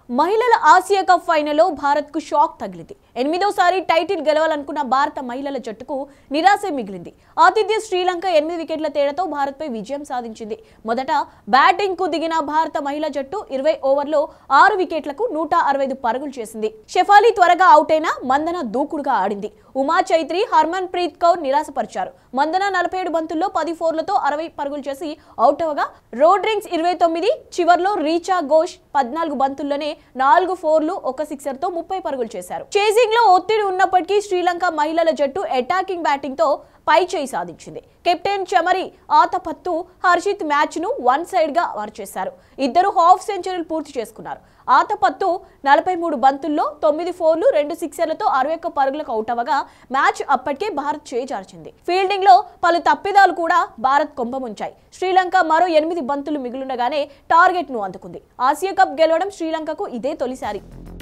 మహిళల Asia cup ఫైనల్లో భారత్కు షాక్ తగిలింది ఎనిమిదోసారి టైటిల్ గెలవాలనుకున్న భారత మహిళల జట్టుకు నిరాశ మిగిలింది ఆతిథ్య శ్రీలంక ఎనిమిది వికెట్ల తేడాతో భారత్పై విజయం సాధించింది మొదట బ్యాటింగ్ కు దిగిన భారత మహిళా జట్టు ఇరవై ఓవర్లో ఆరు వికెట్లకు నూట అరవై ఐదు పరుగులు చేసింది షెఫాలి త్వరగా అవుట్ అయినా మందన దూకుడుగా ఆడింది ఉమా చైత్రి హర్మన్ ప్రీత్ కౌర్ నిరాశపరిచారు మందన నలభై ఏడు బంతుల్లో పది ఫోర్లతో అరవై పరుగులు చేసి అవుట్ అవగా రోడ్రింగ్స్ ఇరవై తొమ్మిది చివర్లో రీచా ఘోష్ పద్నాలుగు బంతుల్లోనే నాలుగు ఫోర్లు ఒక సిక్సర్ తో ముప్పై పరుగులు చేశారు చేసింగ్ లో ఒత్తిడి ఉన్నప్పటికీ శ్రీలంక మహిళల జట్టు అటాకింగ్ బ్యాటింగ్ తో పై చేయి సాధించింది కెప్టెన్ చమరి ఆతపత్తు హర్షిత్ మ్యాచ్ ను వన్ సైడ్ గా చేశారు ఇద్దరు హాఫ్ సెంచరీలు పూర్తి చేసుకున్నారు ఆతపత్తు నలభై మూడు బంతుల్లో తొమ్మిది ఫోర్లు రెండు సిక్సర్లతో అరవై ఒక్క పరుగులకు అవుట్ అవ్వగా మ్యాచ్ అప్పటికే భారత్ చేజార్చింది ఫీల్డింగ్ లో పలు తప్పిదాలు కూడా భారత్ కొంపముంచాయి శ్రీలంక మరో ఎనిమిది బంతులు మిగులుండగానే టార్గెట్ ను అందుకుంది ఆసియా కప్ గెలవడం శ్రీలంకకు ఇదే తొలిసారి